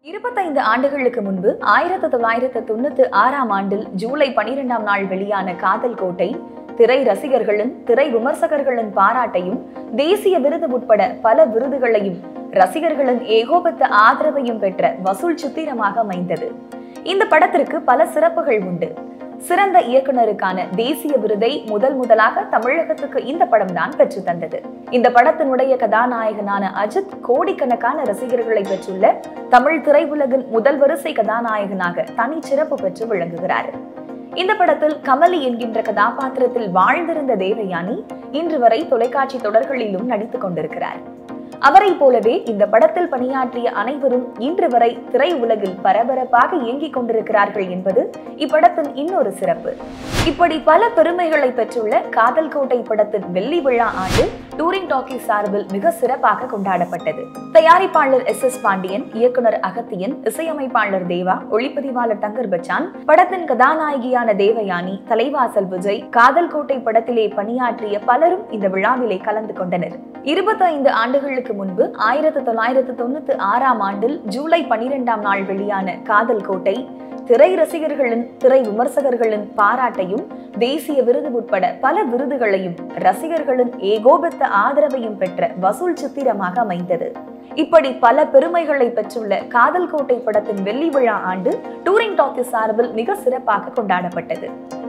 இருபத்தைந்து ஆண்டுகளுக்கு முன்பு ஆயிரத்து தொள்ளாயிரத்து தொண்ணூத்தி ஆறாம் ஆண்டில் ஜூலை பனிரெண்டாம் நாள் வெளியான காதல் கோட்டை திரை ரசிகர்களின் திரை விமர்சகர்களின் பாராட்டையும் தேசிய விருது உட்பட பல விருதுகளையும் ரசிகர்களின் ஏகோபத்த ஆதரவையும் பெற்ற வசூல் சித்திரமாக அமைந்தது இந்த படத்திற்கு பல சிறப்புகள் உண்டு சிறந்த இயக்குனருக்கான தேசிய விருதை முதல் முதலாக தமிழகத்துக்கு இந்த படம் தான் பெற்று தந்தது இந்த படத்தினுடைய கதாநாயகனான அஜித் கோடிக்கணக்கான ரசிகர்களை பெற்றுள்ள தமிழ் திரையுலகின் முதல் வரிசை கதாநாயகனாக தனி சிறப்பு பெற்று விளங்குகிறார் இந்த படத்தில் கமலி என்கின்ற கதாபாத்திரத்தில் வாழ்ந்திருந்த தேவயானி இன்று வரை தொலைக்காட்சி தொடர்களிலும் நடித்துக் கொண்டிருக்கிறார் அவரை போலவே இந்த படத்தில் பணியாற்றிய அனைவரும் இன்று வரை திரையுலகில் பரபரப்பாக இயங்கிக் கொண்டிருக்கிறார்கள் என்பது இப்படத்தின் இன்னொரு சிறப்பு இப்படி பல பெருமைகளை பெற்றுள்ள காதல் கோட்டை படத்தின் வெள்ளி விழா ஆண்டு டூரிங் டாக்கி சார்பில் மிக சிறப்பாக கொண்டாடப்பட்டது தயாரிப்பாளர் எஸ் எஸ் பாண்டியன் இயக்குனர் அகத்தியன் இசையமைப்பாளர் தேவா ஒளிப்பதிவாளர் தங்கர் பச்சான் படத்தின் கதாநாயகியான தேவயானி தலைவாசல் விஜய் காதல் கோட்டை படத்திலே பணியாற்றிய பலரும் இந்த விழாவிலே கலந்து கொண்டனர் இருபத்தைந்து ஆண்டுகளுக்கு முன்பு ஆயிரத்தி தொள்ளாயிரத்து தொண்ணூத்தி ஆறாம் ஆண்டில் ஜூலை பனிரெண்டாம் நாள் வெளியான காதல் கோட்டை திரை ரசிகர்களின் திரை விமர்சகர்களின் பாராட்டையும் தேசிய விருது உட்பட பல விருதுகளையும் ரசிகர்களின் ஏகோபத்த ஆதரவையும் பெற்ற வசூல் சித்திரமாக அமைந்தது இப்படி பல பெருமைகளை பெற்றுள்ள காதல் கோட்டை படத்தின் வெள்ளி விழா ஆண்டு டூரிங் டாக்கி சார்பில் மிக சிறப்பாக கொண்டாடப்பட்டது